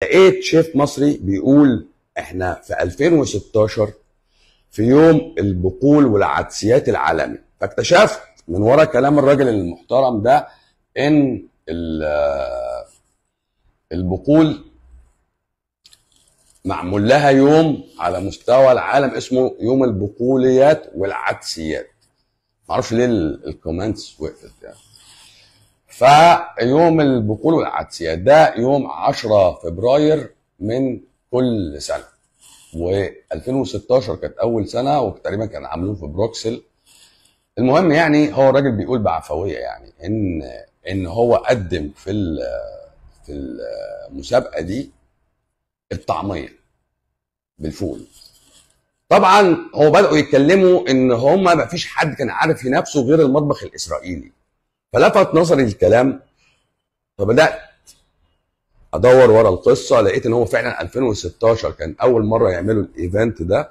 لقيت شيف مصري بيقول احنا في 2016 في يوم البقول والعدسيات العالمي فاكتشفت من ورا كلام الراجل المحترم ده ان ال- البقول معمول لها يوم على مستوى العالم اسمه يوم البقوليات والعدسيات معرفش ليه ال- الكومنتس وقفت يعني فيوم البقول والعدسيات ده يوم 10 فبراير من كل سنه و2016 كانت اول سنه وتقريبا كان عاملوه في بروكسل المهم يعني هو الراجل بيقول بعفويه يعني ان ان هو قدم في ال- في المسابقه دي الطعميه بالفول طبعا هو بداوا يتكلموا ان هم ما فيش حد كان عارف ينافسه غير المطبخ الاسرائيلي فلفت نظري الكلام فبدات ادور ورا القصه لقيت ان هو فعلا 2016 كان اول مره يعملوا الايفنت ده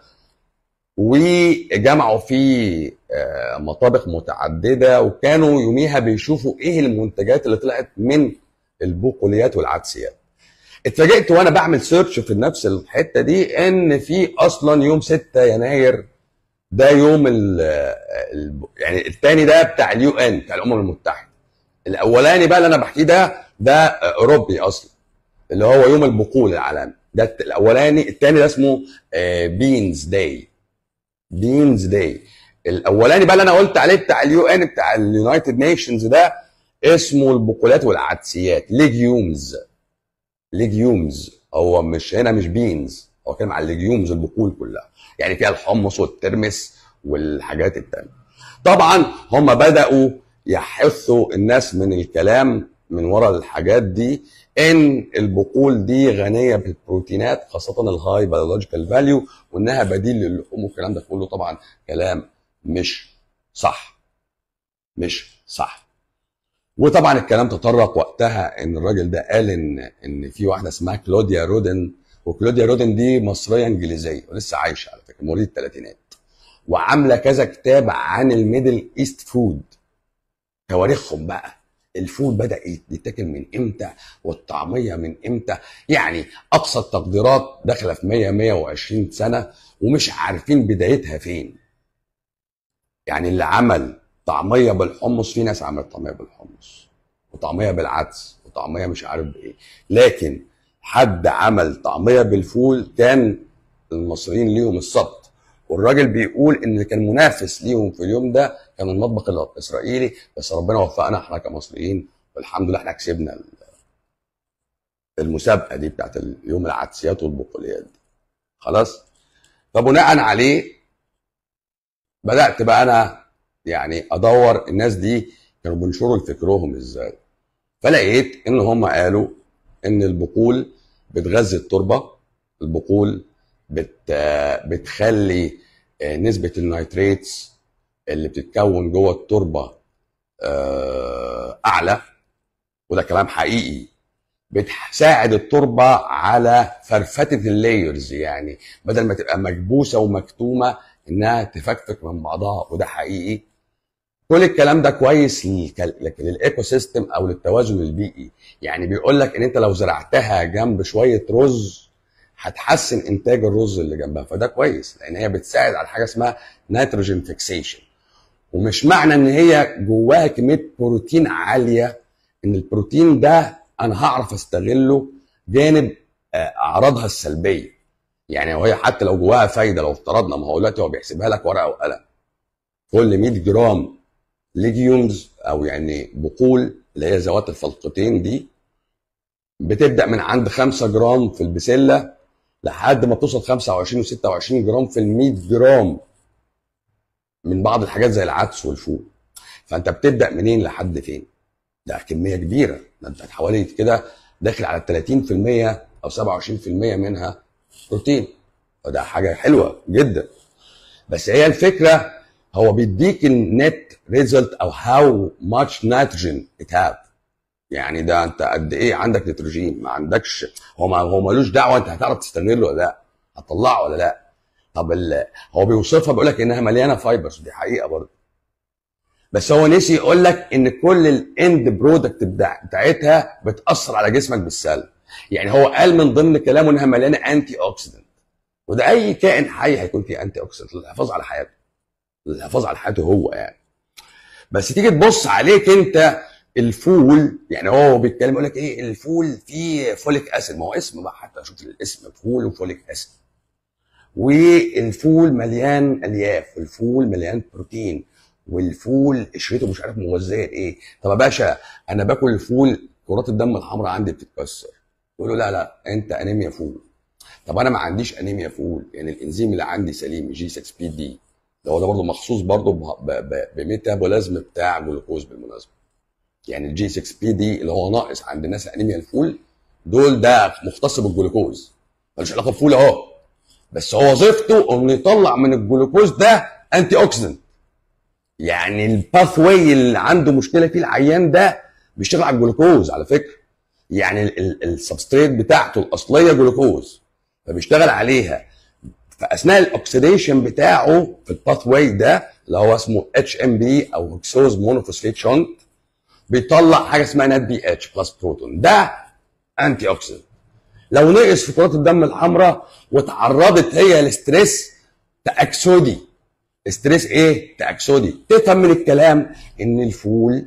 وجمعوا فيه آه، مطابخ متعدده وكانوا يوميها بيشوفوا ايه المنتجات اللي طلعت من البقوليات والعدسيات اتفاجئت وانا بعمل سيرش في نفس الحته دي ان في اصلا يوم 6 يناير ده يوم ال ال يعني الثاني ده بتاع اليو ان بتاع الامم المتحده الاولاني بقى اللي انا بحكيه ده ده اوروبي اصلا اللي هو يوم البقول العالمي ده الاولاني الثاني ده اسمه بينز داي بينز داي الاولاني بقى اللي انا قلت عليه بتاع اليو ان بتاع اليونايتد نيشنز ده اسمه البقولات والعدسيات ليجيومز ليجيومز هو مش هنا مش بينز هو كلام على الليجيومز البقول كلها يعني فيها الحمص والترمس والحاجات التانية طبعا هم بدأوا يحثوا الناس من الكلام من ورا الحاجات دي ان البقول دي غنيه بالبروتينات خاصه الهاي بيولوجيكال فاليو وانها بديل للحوم والكلام ده كله طبعا كلام مش صح مش صح وطبعا الكلام تطرق وقتها ان الراجل ده قال ان ان في واحده اسمها كلوديا رودن وكلوديا رودن دي مصريه انجليزيه ولسه عايشه على فكره مواليد الثلاثينات وعامله كذا كتاب عن الميدل ايست فود تواريخهم بقى الفود بدا يتاكل من امتى والطعميه من امتى يعني اقصى التقديرات داخله في 100 120 سنه ومش عارفين بدايتها فين يعني اللي عمل طعميه بالحمص في ناس عملت طعميه بالحمص وطعميه بالعدس وطعميه مش عارف بايه لكن حد عمل طعميه بالفول كان المصريين ليهم السبط والراجل بيقول ان اللي كان منافس ليهم في اليوم ده كان المطبخ الاسرائيلي بس ربنا وفقنا احنا كمصريين والحمد لله احنا كسبنا المسابقه دي بتاعت اليوم العدسيات والبقوليات دي خلاص فبناء عليه بدات بقى انا يعني ادور الناس دي كانوا بينشروا فكرهم ازاي فلقيت ان هم قالوا ان البقول بتغذي التربه البقول بت بتخلي نسبه النيتريتس اللي بتتكون جوه التربه اعلى وده كلام حقيقي بتساعد التربه على فرفتة اللايرز يعني بدل ما تبقى مكبوسه ومكتومه انها تفكفك من بعضها وده حقيقي كل الكلام ده كويس لكن للايكو سيستم او للتوازن البيئي يعني بيقول لك ان انت لو زرعتها جنب شويه رز هتحسن انتاج الرز اللي جنبها فده كويس لان هي بتساعد على حاجه اسمها نيتروجين فيكسيشن ومش معنى ان هي جواها كميه بروتين عاليه ان البروتين ده انا هعرف استغله جانب اعراضها السلبيه يعني وهي حتى لو جواها فايده لو افترضنا ما هو دلوقتي هو بيحسبها لك ورقه وقلم كل 100 جرام ليجيومز او يعني بقول اللي هي ذوات الفلقتين دي بتبدا من عند 5 جرام في البسله لحد ما توصل 25 و26 جرام في ال 100 جرام من بعض الحاجات زي العدس والفول فانت بتبدا منين لحد فين ده كميه كبيره ده انت حوالي كده داخل على 30% او 27% منها بروتين فده حاجه حلوه جدا بس هي الفكره هو بيديك النت ريزلت او هاو ماتش نيتروجين ات هاف يعني ده انت قد ايه عندك نيتروجين ما عندكش هو ما هو ملوش دعوه انت هتعرف تستغله ولا لا هتطلعه ولا لا طب هو بيوصفها بيقول لك انها مليانه فايبرز دي حقيقه برضه بس هو نسي يقول لك ان كل الاند برودكت بتاعتها بتاثر على جسمك بالسلب يعني هو قال من ضمن كلامه انها مليانه انتي اوكسيدنت وده اي كائن حي هيكون فيه انتي اوكسيدنت للحفاظ على حياته للحفاظ على حياته هو يعني بس تيجي تبص عليك انت الفول يعني هو بيتكلم يقول لك ايه الفول فيه فوليك اسيد ما هو اسم بقى حتى شوف الاسم فول وفوليك اسيد والفول مليان الياف والفول مليان بروتين والفول قشرته مش عارف مغذيه ايه طب يا باشا انا باكل الفول كرات الدم الحمراء عندي بتتكسر يقول له لا لا انت انيميا فول طب انا ما عنديش انيميا فول يعني الانزيم اللي عندي سليم جي 6 بي دي ده هو ده برضه مخصوص برضه بميتابوليزم بتاع جلوكوز بالمناسبه يعني الجي 6 بي دي اللي هو ناقص عند الناس انيميا الفول دول ده مختص بالجلوكوز ملوش علاقه بفول اهو بس هو وظيفته انه يطلع من الجلوكوز ده انتي اوكسيدنت يعني الباث واي اللي عنده مشكله فيه العيان ده بيشتغل على الجلوكوز على فكره يعني السبستريت بتاعته الاصليه جلوكوز فبيشتغل عليها فاثناء الاكسيديشن بتاعه في الباث واي ده اللي هو اسمه اتش ام بي او هكسوز مونوفوسفيت شنت بيطلع حاجه اسمها نات بي اتش بلس بروتون ده انتي اوكسيدنت لو نقص في كرات الدم الحمراء وتعرضت هي لستريس تاكسودي ستريس ايه تاكسودي تفهم من الكلام ان الفول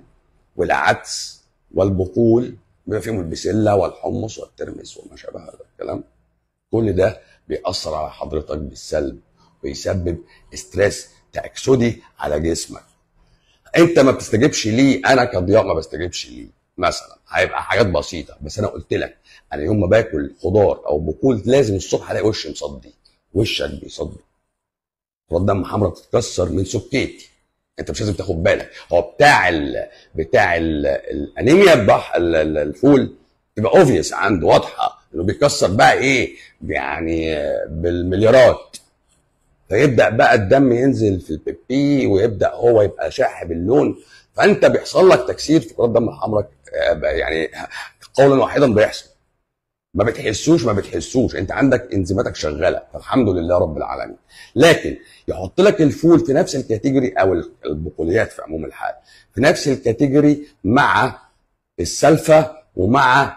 والعدس والبقول بما فيهم البسله والحمص والترمس وما شابه هذا الكلام كل ده بيأثر على حضرتك بالسلب ويسبب ستريس تاكسودي على جسمك انت ما بتستجيبش ليه انا كضياء ما بستجيبش ليه مثلا هيبقى حاجات بسيطه بس انا قلت لك انا يوم ما باكل خضار او بقول لازم الصبح الاقي وشي مصدي وشك بيصدي كرات دم حمراء بتتكسر من سكيتي انت مش لازم تاخد بالك هو بتاع ال بتاع ال الانيميا بح الفول تبقى اوفيس عنده واضحه انه بيكسر بقى ايه يعني بالمليارات فيبدا بقى الدم ينزل في البيبي ويبدا هو يبقى شاحب اللون فانت بيحصل لك تكسير في كرات الدم الحمراء يعني قولا واحدا بيحصل ما بتحسوش ما بتحسوش انت عندك انزيماتك شغاله فالحمد لله رب العالمين لكن يحط لك الفول في نفس الكاتيجوري او البقوليات في عموم الحال في نفس الكاتيجوري مع السلفه ومع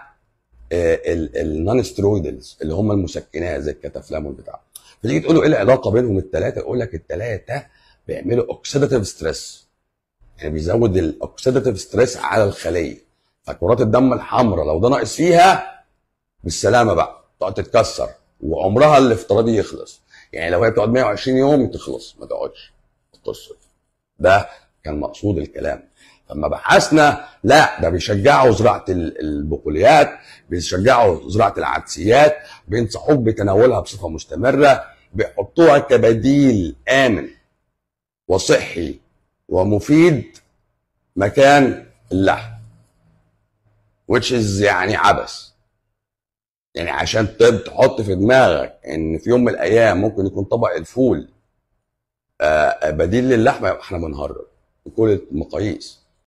النون سترويدلز اللي هم المسكنات زي الكتافلام والبتاع فتيجي تقول له ايه العلاقه بينهم الثلاثه يقول لك الثلاثه بيعملوا اوكسيداتيف ستريس يعني بيزود الاوكسيداتيف ستريس على الخليه فكرات الدم الحمراء لو ده ناقص فيها بالسلامه بقى تقعد تتكسر وعمرها الافتراضي يخلص يعني لو هي بتقعد 120 يوم تخلص ما تقعدش تتصل ده كان مقصود الكلام لما بحثنا لا ده بيشجعوا زراعه البقوليات بيشجعوا زراعه العدسيات بينصحوك بتناولها بصفه مستمره بيحطوها كبديل امن وصحي ومفيد مكان اللحم which is يعني عبث يعني عشان تحط في دماغك ان في يوم من الايام ممكن يكون طبق الفول بديل للحمه يبقى احنا بنهرب بكل المقاييس